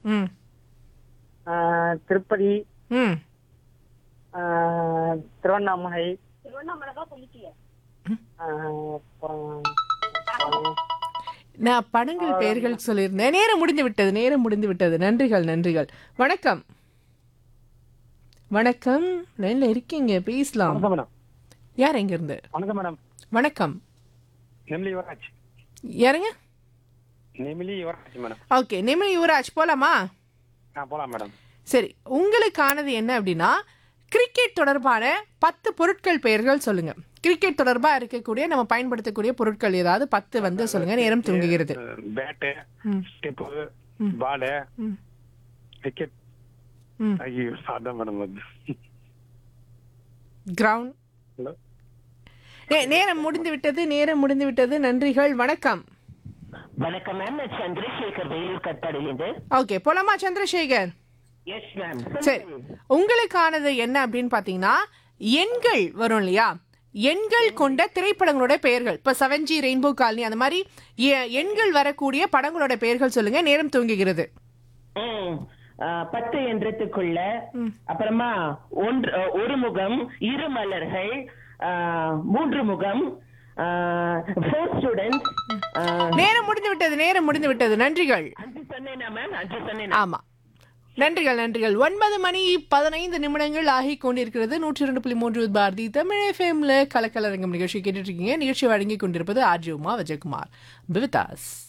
ம் ஆஹ் திருப்பதி ம் ஆஹ் திருவண்ணாமலை ஆஹ் அப்புறம் நான் படங்கள் பெயர்கள் சொல்லியிருந்தேன் நேரம் முடிந்து விட்டது நேரம் முடிந்து விட்டது நன்றிகள் நன்றிகள் வணக்கம் வணக்கம் லைன்ல இருக்கீங்க பேசலாம் வணக்கம் மேடம் யார் எங்க இருந்து வணக்கம் மேடம் வணக்கம் நெமிலி யுவராஜ் யாருங்க நெமிலி யுவராஜ் மேடம் ஓகே நிமில் யுவராஜ் போலாமா ஆ போலாம் மேடம் சரி உங்களுக்கானது என்ன அப்படின்னா கிரிக்கெட் தொடர்பான பத்து பொருட்கள் பெயர்கள் சொல்லுங்க கிரிக்கெட் தொடர்பா இருக்கக்கூடிய நம்ம பயன்படுத்தக்கூடிய பொருட்கள் ஏதாவது பத்து வந்து சொல்லுங்க நேரம் தூங்குகிறது பேட்டு ம். ஸ்டெப்பு பாலு ம். விக்கெட் ம். ஐயோ அதான் மேடம் வந்து கிரவுண்ட் ஹலோ நேரம் முடிந்து விட்டது நேரம் முடிந்து விட்டது நன்றிகள் வணக்கம் வணக்கம் மேம் நான் சந்திரசேகர் வேலூர் கட்பாடியிலிருந்து ஓகே போலாமா சந்திரசேகர் எஸ் மேம் சரி உங்களுக்கானது என்ன அப்படின்னு பாத்தீங்கன்னா எண்கள் வரும் இல்லையா எண்கள் கொண்ட திரைப்படங்களோட பெயர்கள் இப்ப செவன் ஜி ரெயின்போ காலனி அந்த மாதிரி எ- எண்கள் வரக்கூடிய படங்களோட பெயர்கள் சொல்லுங்க நேரம் தூங்குகிறது ம், ஆ, பத்து என்றதுக்குள்ள அப்புறமா ஒன்று அ, ஒரு முகம் இரு மலர்கள் ஆ, மூன்று முகம் ஃபோர் ஸ்டூடெண்ட்ஸ் நேரம் முடிந்து விட்டது நேரம் முடிந்து விட்டது நன்றிகள் அஞ்சு சொன்னேனா மேம் அஞ்சு சொன்னேனா ஆமா நன்றிகள் நன்றிகள் ஒன்பது மணி பதினைந்து நிமிடங்கள் ஆகி கொண்டிருக்கிறது நூற்றி இரண்டு புள்ளி மூன்று பாரதி தமிழ் எஃப்எம்ல கலக்கலரங்கம் நிகழ்ச்சி கேட்டுட்டு இருக்கீங்க நிகழ்ச்சி வழங்கி கொண்டிருப்பது ஆர்ஜி உமா விஜயகுமார் பிவிதாஸ்